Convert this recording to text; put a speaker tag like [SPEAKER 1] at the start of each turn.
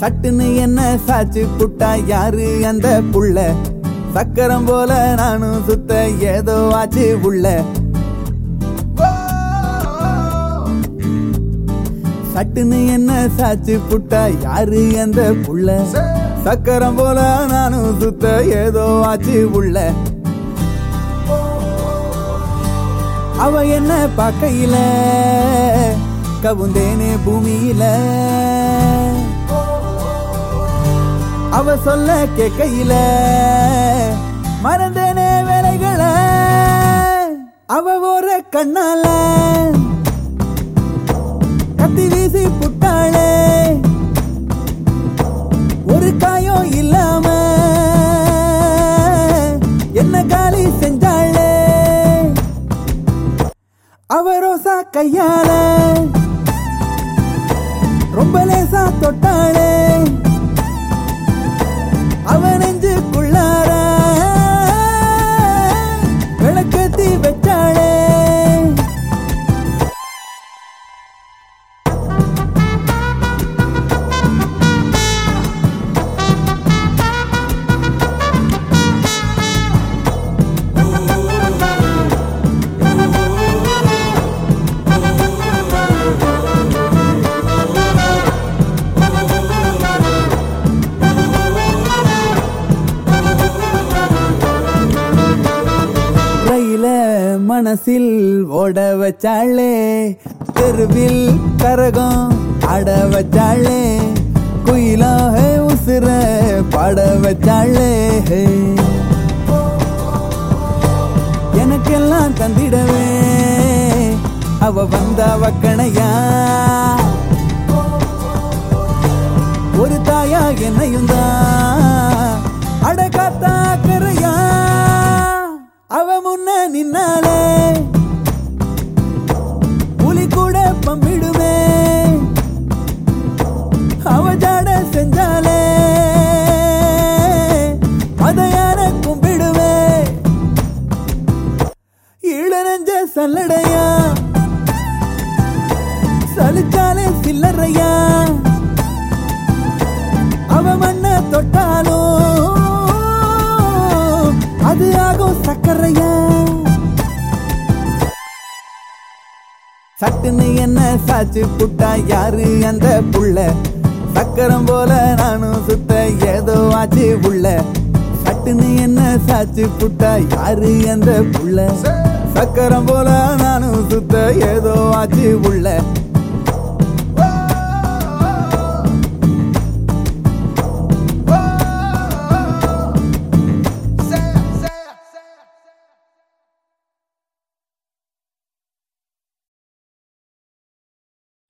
[SPEAKER 1] சட்டுன்னு என்ன சாச்சு புட்டா யாரு அந்த புள்ள சக்கரம் போல நானும் சுத்த ஏதோ ஆச்சு உள்ள சட்டுன்னு என்ன சாச்சு புட்டா யாரு அந்த புள்ள சக்கரம் போல நானும் சுத்த ஏதோ ஆச்சு உள்ள அவ என்ன பார்க்கையில கவுந்தேனே பூமியில அவ சொல்ல கேட்கையில மறந்தேனே வேலைகளை அவ ஒரு கண்ணால கத்தி வீசி புட்டாளே ஒரு காயம் இல்லாம என்ன காலி செஞ்சாளே அவ ரோசா கையால ரொம்ப லேசா தொட்டாளே அவ நெஞ்சுக்குள்ளார விளக்கத்தி வச்சாளே ரயில மனசில் ஓட வச்சாளே தெருவில் கரகம் ஆட வச்சாளே குயிலாக உசுர பாட வச்சாளே எனக்கெல்லாம் தந்திடவே அவ வந்த வக்கணையா ஒரு தாயா என்னையும் தான் அட காத்தா கரையா அவ முன்ன நின்னாலே புலி கூட பம்பிடுமே அவ ஜாட செஞ்சாலே அதையான கும்பிடுவே இளநஞ்ச சல்லடையா சலிச்சாலே சில்லறையா அவ மண்ண தொட்டாலும் அது ஆகும் சக்கரையா சட்டுன்னு என்ன சாச்சு புட்டா யாரு அந்த புள்ள சக்கரம் போல நானும் சுத்த ஏதோ ஆச்சு உள்ள சட்டுன்னு என்ன சாச்சு புட்டா யாரு அந்த புள்ள சக்கரம் போல நானும் சுத்த ஏதோ ஆச்சு உள்ள